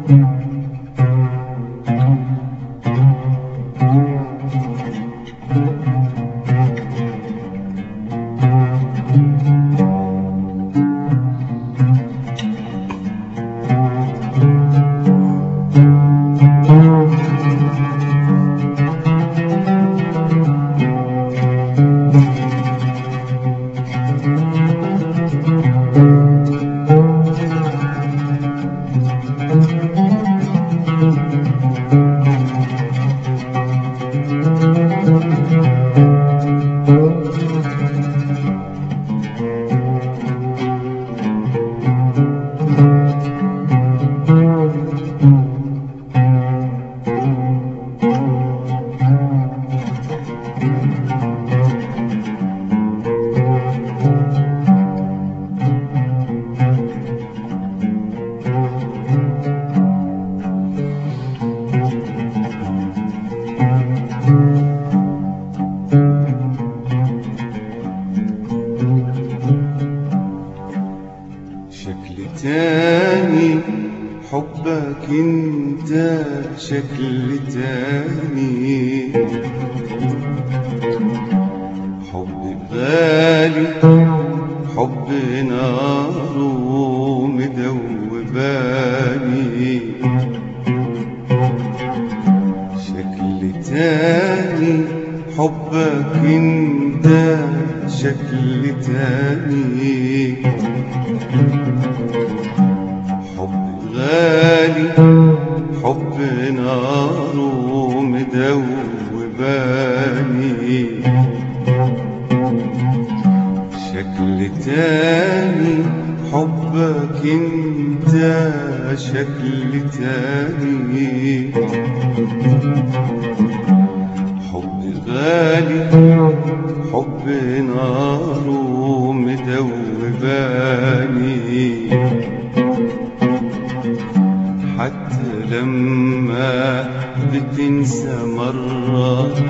شكل تاني حبك انت شكل تاني حب غالي حب نار مدوباني شكل تاني حبك انت شكل تاني حب غالي حب نار مدوباني شكل تاني حبك انت شكل تاني حب غالي حب نار مدوباني حتى لما بتنسى مرة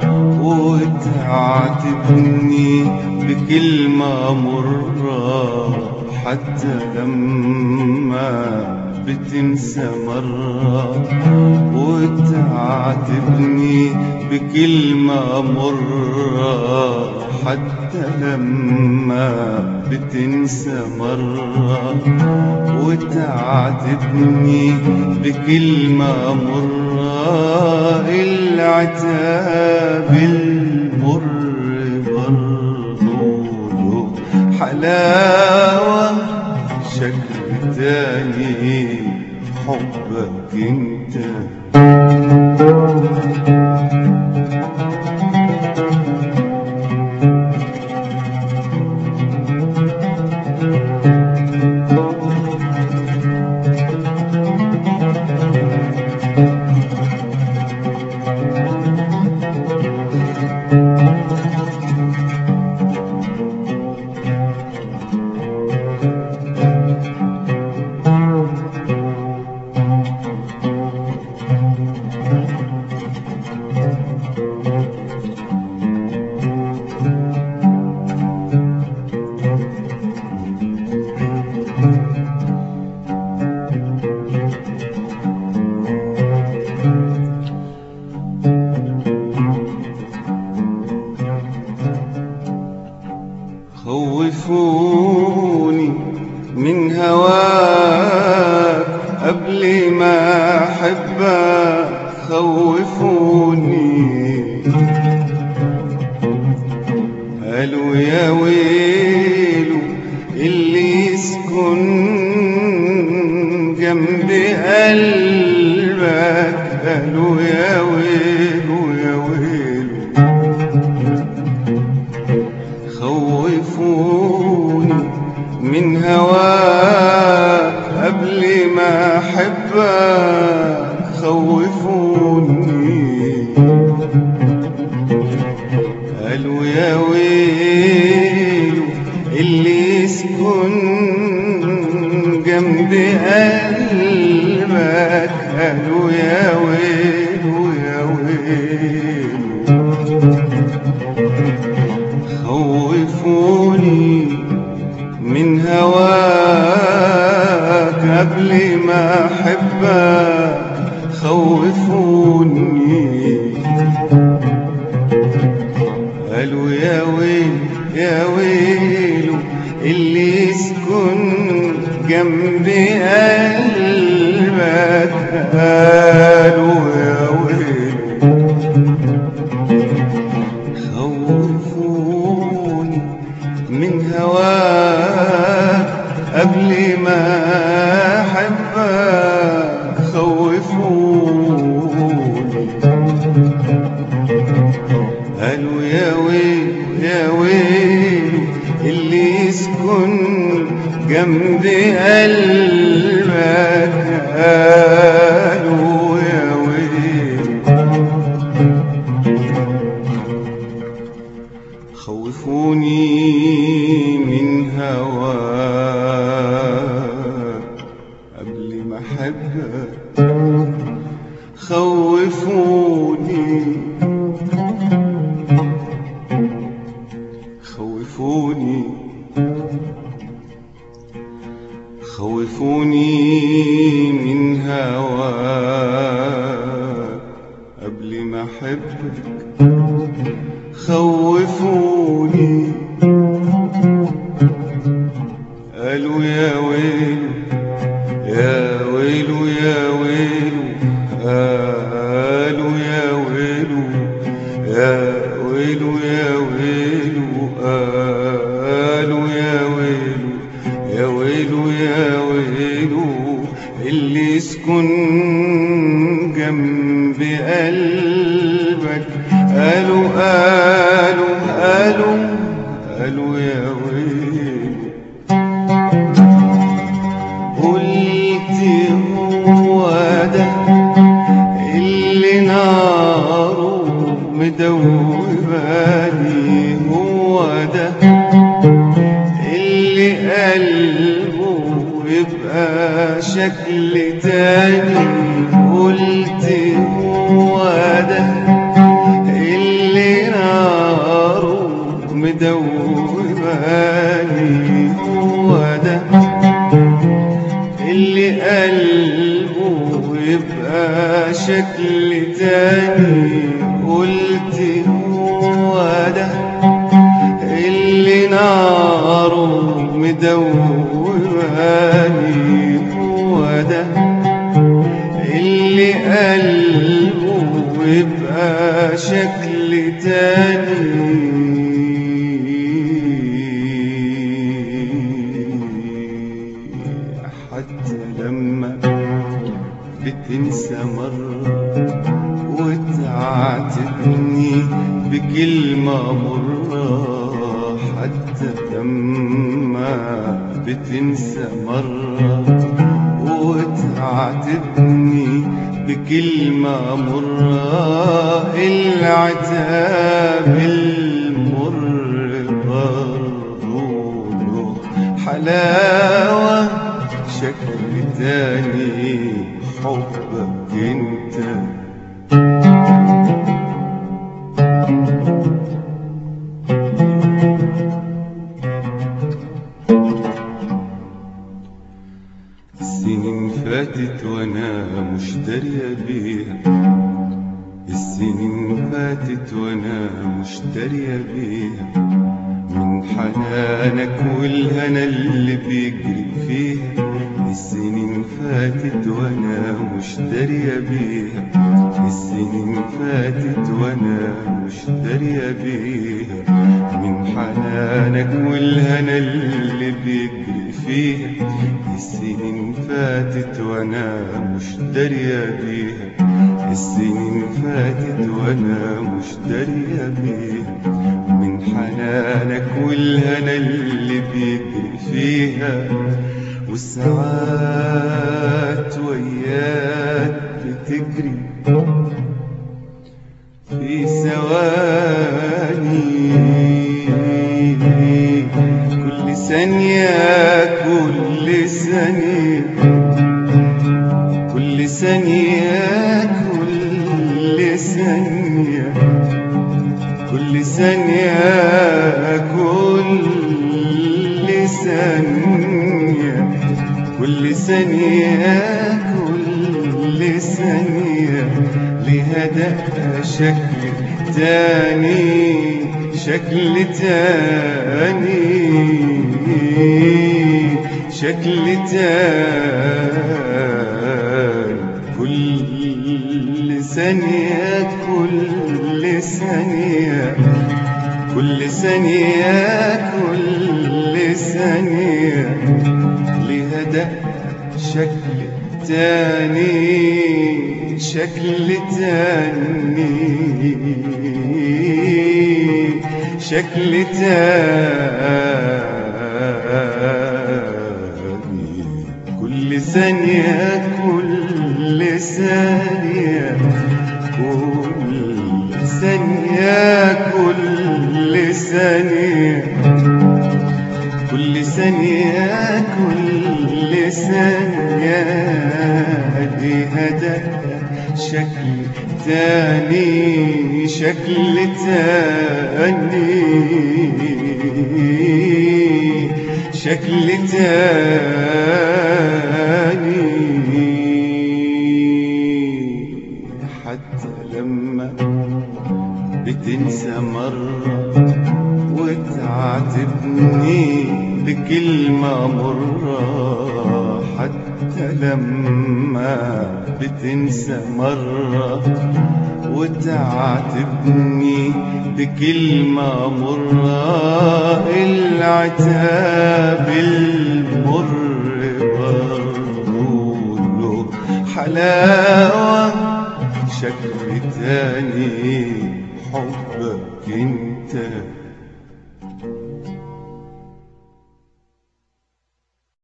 وتعاتبني بكلمة مرة حتى لما بتنسى مرة وتعاتبني بكلمة مرة حتى لما بتنسى مرة وتعاتبني بكلمة مرة العتاب المر برضو له حلاوة شكل تاني حبك انت خوفوني من هواك قبل ما احبك خوفوني قالوا يا ويلو اللي يسكن جنب قلبك قالوا يا ويلو يا ويلو خوفوني من هواك قبل ما احبك خوفوني قالوا يا ويلو اللي يسكن جنب قلبك قالوا يا ويلو يا ويلو خوفوني من هواك قبل ما المحبة خوفوني قالوا يا ويل يا ويل اللي يسكن جنب قلبك قالوا يا ويل خوفوني من هواك قبل ما احبك خوفوني قالوا يا ويل يا ويل اللي يسكن جنب قلبك قالوا يا ويل خوفوني من هواك قبل ما احبك خوفوني خوفوني خوفوني من هواك قبل ما احبك خوفوني قالوا يا ويل يا ويل يا ويل قالوا يا ويل يا ويل يا ويل قالوا يا ويل يا ويل يا ويل اللي يسكن جنب قلبك قالوا قالوا قالوا قالوا يا ويل قلت هو ده اللي ناره مدوباني هو ده اللي قلبه يبقى شكل تاني قلت هو ده اللي ناره مدوباني هو ده اللي قلبه يبقى شكل تاني قلت هو ده اللي ناره مدوباني هو ده اللي قلبه يبقى شكل تاني حتى لما بتنسى مرة وتعاتبني بكلمة مرة حتى لما بتنسى مرة وتعاتبني بكلمة مرة العتاب المر برضو له حلاوة شكل تاني حبك انت السنين فاتت وانا مشترية بيها السنين فاتت وانا مشترية بيها من حنانك والهنا اللي بيجري فيها السنين فاتت وانا مشترية بيها السنين فاتت وانا مشترية بيها من حنانك والهنا اللي بيجري فيها السنين فاتت وانا مشترية بيها السنين فاتت وانا مشترية بيها من حنانك والهنا اللي بيجري فيها والساعات وياك بتجري في ثواني كل ثانية كل ثانية كل ثانية كل ثانية كل ثانية كل ثانية كل ثانية ليها دقة شكل تاني شكل تاني شكل تاني كل ثانية كل ثانية كل ثانية كل ثانية ليها دقة شكل تاني شكل تاني شكل تاني كل ثانية كل ثانية كل ثانية كل ثانية كل ثانية كل ثانية ليها دقة شكل تاني شكل تاني شكل تاني حتى لما بتنسى مرة وتعاتبني بكلمة مرة حتى لما بتنسى مرة وتعاتبني بكلمة مرة العتاب المر برضو له حلاوة شكل تاني حبك انت